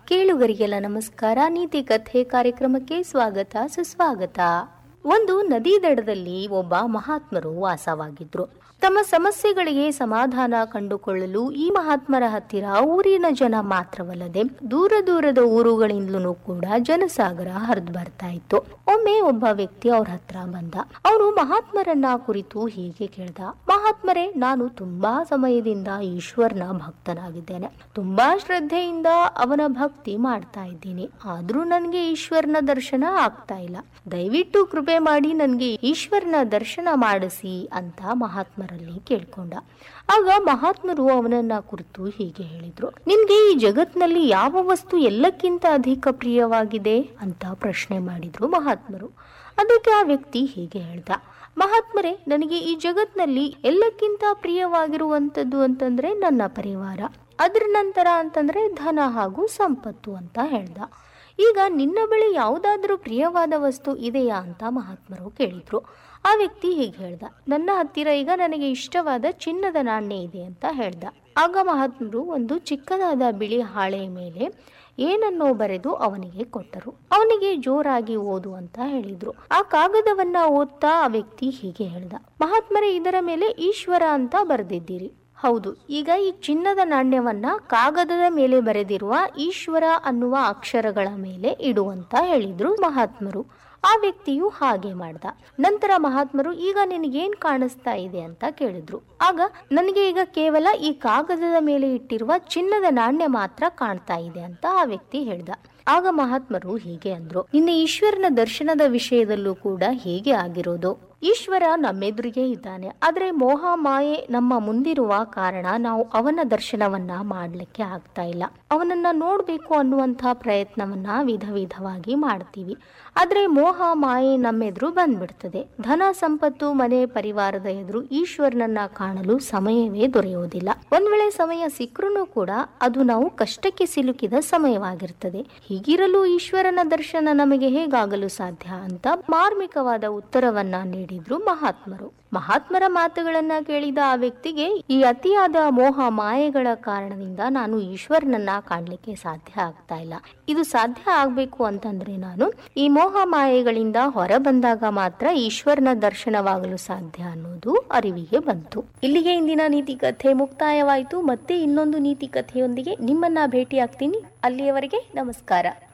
ಕೇಳುಗರಿಗೆಲ್ಲ ನಮಸ್ಕಾರ ನೀತಿ ಕಥೆ ಕಾರ್ಯಕ್ರಮಕ್ಕೆ ಸ್ವಾಗತ ಸುಸ್ವಾಗತ ಒಂದು ನದಿ ದಡದಲ್ಲಿ ಒಬ್ಬ ಮಹಾತ್ಮರು ವಾಸವಾಗಿದ್ರು ತಮ್ಮ ಸಮಸ್ಯೆಗಳಿಗೆ ಸಮಾಧಾನ ಕಂಡುಕೊಳ್ಳಲು ಈ ಮಹಾತ್ಮರ ಹತ್ತಿರ ಊರಿನ ಜನ ಮಾತ್ರವಲ್ಲದೆ ದೂರ ದೂರದ ಊರುಗಳಿಂದಲೂ ಕೂಡ ಜನಸಾಗರ ಹರಿದು ಬರ್ತಾ ಇತ್ತು ಒಮ್ಮೆ ಒಬ್ಬ ವ್ಯಕ್ತಿ ಅವ್ರ ಹತ್ರ ಬಂದ ಅವನು ಮಹಾತ್ಮರನ್ನ ಕುರಿತು ಹೀಗೆ ಕೇಳ್ದ ಮಹಾತ್ಮರೇ ನಾನು ತುಂಬಾ ಸಮಯದಿಂದ ಈಶ್ವರನ ಭಕ್ತನಾಗಿದ್ದೇನೆ ತುಂಬಾ ಶ್ರದ್ಧೆಯಿಂದ ಅವನ ಭಕ್ತಿ ಮಾಡ್ತಾ ಇದ್ದೀನಿ ಆದ್ರೂ ನನಗೆ ಈಶ್ವರನ ದರ್ಶನ ಆಗ್ತಾ ಇಲ್ಲ ದಯವಿಟ್ಟು ಕೃಪೆ ಮಾಡಿ ನನಗೆ ಈಶ್ವರನ ದರ್ಶನ ಮಾಡಿಸಿ ಅಂತ ಮಹಾತ್ಮರಲ್ಲಿ ಕೇಳ್ಕೊಂಡ ಆಗ ಮಹಾತ್ಮರು ಅವನನ್ನ ಕುರಿತು ಹೀಗೆ ಹೇಳಿದ್ರು ನಿನ್ಗೆ ಈ ಜಗತ್ನಲ್ಲಿ ಯಾವ ವಸ್ತು ಎಲ್ಲಕ್ಕಿಂತ ಅಧಿಕ ಪ್ರಿಯವಾಗಿದೆ ಅಂತ ಪ್ರಶ್ನೆ ಮಾಡಿದ್ರು ಮಹಾತ್ಮರು ಅದಕ್ಕೆ ಆ ವ್ಯಕ್ತಿ ಹೀಗೆ ಹೇಳ್ದ ಮಹಾತ್ಮರೇ ನನಗೆ ಈ ಜಗತ್ನಲ್ಲಿ ಎಲ್ಲಕ್ಕಿಂತ ಪ್ರಿಯವಾಗಿರುವಂತದ್ದು ಅಂತಂದ್ರೆ ನನ್ನ ಪರಿವಾರ ಅದ್ರ ನಂತರ ಅಂತಂದ್ರೆ ಧನ ಹಾಗೂ ಸಂಪತ್ತು ಅಂತ ಹೇಳ್ದ ಈಗ ನಿನ್ನ ಬಳಿ ಯಾವುದಾದ್ರೂ ಪ್ರಿಯವಾದ ವಸ್ತು ಇದೆಯಾ ಅಂತ ಮಹಾತ್ಮರು ಕೇಳಿದ್ರು ಆ ವ್ಯಕ್ತಿ ಹೀಗೆ ಹೇಳ್ದ ನನ್ನ ಹತ್ತಿರ ಈಗ ನನಗೆ ಇಷ್ಟವಾದ ಚಿನ್ನದ ನಾಣ್ಯ ಇದೆ ಅಂತ ಹೇಳ್ದ ಆಗ ಮಹಾತ್ಮರು ಒಂದು ಚಿಕ್ಕದಾದ ಬಿಳಿ ಹಾಳೆಯ ಮೇಲೆ ಏನನ್ನೋ ಬರೆದು ಅವನಿಗೆ ಕೊಟ್ಟರು ಅವನಿಗೆ ಜೋರಾಗಿ ಓದು ಅಂತ ಹೇಳಿದ್ರು ಆ ಕಾಗದವನ್ನ ಓದ್ತಾ ಆ ವ್ಯಕ್ತಿ ಹೀಗೆ ಹೇಳ್ದ ಮಹಾತ್ಮರೇ ಇದರ ಮೇಲೆ ಈಶ್ವರ ಅಂತ ಬರೆದಿದ್ದೀರಿ ಹೌದು ಈಗ ಈ ಚಿನ್ನದ ನಾಣ್ಯವನ್ನ ಕಾಗದದ ಮೇಲೆ ಬರೆದಿರುವ ಈಶ್ವರ ಅನ್ನುವ ಅಕ್ಷರಗಳ ಮೇಲೆ ಇಡುವಂತ ಹೇಳಿದ್ರು ಮಹಾತ್ಮರು ಆ ವ್ಯಕ್ತಿಯು ಹಾಗೆ ಮಾಡ್ದ ನಂತರ ಮಹಾತ್ಮರು ಈಗ ನಿನಗೇನ್ ಕಾಣಿಸ್ತಾ ಇದೆ ಅಂತ ಕೇಳಿದ್ರು ಆಗ ನನಗೆ ಈಗ ಕೇವಲ ಈ ಕಾಗದದ ಮೇಲೆ ಇಟ್ಟಿರುವ ಚಿನ್ನದ ನಾಣ್ಯ ಮಾತ್ರ ಕಾಣ್ತಾ ಇದೆ ಅಂತ ಆ ವ್ಯಕ್ತಿ ಹೇಳ್ದ ಆಗ ಮಹಾತ್ಮರು ಹೀಗೆ ಅಂದ್ರು ನಿನ್ನ ಈಶ್ವರನ ದರ್ಶನದ ವಿಷಯದಲ್ಲೂ ಕೂಡ ಹೀಗೆ ಆಗಿರೋದು ಈಶ್ವರ ನಮ್ಮೆದುರಿಗೆ ಇದ್ದಾನೆ ಆದ್ರೆ ಮೋಹ ಮಾಯೆ ನಮ್ಮ ಮುಂದಿರುವ ಕಾರಣ ನಾವು ಅವನ ದರ್ಶನವನ್ನ ಮಾಡ್ಲಿಕ್ಕೆ ಆಗ್ತಾ ಇಲ್ಲ ಅವನನ್ನ ನೋಡ್ಬೇಕು ಅನ್ನುವಂತಹ ಪ್ರಯತ್ನವನ್ನ ವಿಧ ವಿಧವಾಗಿ ಮಾಡ್ತೀವಿ ಆದ್ರೆ ಮೋಹ ಮಾಯೆ ನಮ್ಮೆದುರು ಬಂದ್ಬಿಡ್ತದೆ ಧನ ಸಂಪತ್ತು ಮನೆ ಪರಿವಾರದ ಎದುರು ಈಶ್ವರನನ್ನ ಕಾಣಲು ಸಮಯವೇ ದೊರೆಯುವುದಿಲ್ಲ ಒಂದ್ ವೇಳೆ ಸಮಯ ಸಿಕ್ಕರೂ ಕೂಡ ಅದು ನಾವು ಕಷ್ಟಕ್ಕೆ ಸಿಲುಕಿದ ಸಮಯವಾಗಿರ್ತದೆ ಹೀಗಿರಲು ಈಶ್ವರನ ದರ್ಶನ ನಮಗೆ ಹೇಗಾಗಲು ಸಾಧ್ಯ ಅಂತ ಮಾರ್ಮಿಕವಾದ ಉತ್ತರವನ್ನ ನೀಡಿದ್ರು ಮಹಾತ್ಮರು ಮಹಾತ್ಮರ ಮಾತುಗಳನ್ನ ಕೇಳಿದ ಆ ವ್ಯಕ್ತಿಗೆ ಈ ಅತಿಯಾದ ಮೋಹ ಮಾಯೆಗಳ ಕಾರಣದಿಂದ ನಾನು ಈಶ್ವರನನ್ನ ಕಾಣ್ಲಿಕ್ಕೆ ಸಾಧ್ಯ ಆಗ್ತಾ ಇಲ್ಲ ಇದು ಸಾಧ್ಯ ಆಗ್ಬೇಕು ಅಂತಂದ್ರೆ ನಾನು ಈ ಮೋಹ ಮಾಯೆಗಳಿಂದ ಹೊರ ಬಂದಾಗ ಮಾತ್ರ ಈಶ್ವರನ ದರ್ಶನವಾಗಲು ಸಾಧ್ಯ ಅನ್ನೋದು ಅರಿವಿಗೆ ಬಂತು ಇಲ್ಲಿಗೆ ಇಂದಿನ ನೀತಿ ಕಥೆ ಮುಕ್ತಾಯವಾಯಿತು ಮತ್ತೆ ಇನ್ನೊಂದು ನೀತಿ ಕಥೆಯೊಂದಿಗೆ ನಿಮ್ಮನ್ನ ಭೇಟಿ ಆಗ್ತೀನಿ ಅಲ್ಲಿಯವರೆಗೆ ನಮಸ್ಕಾರ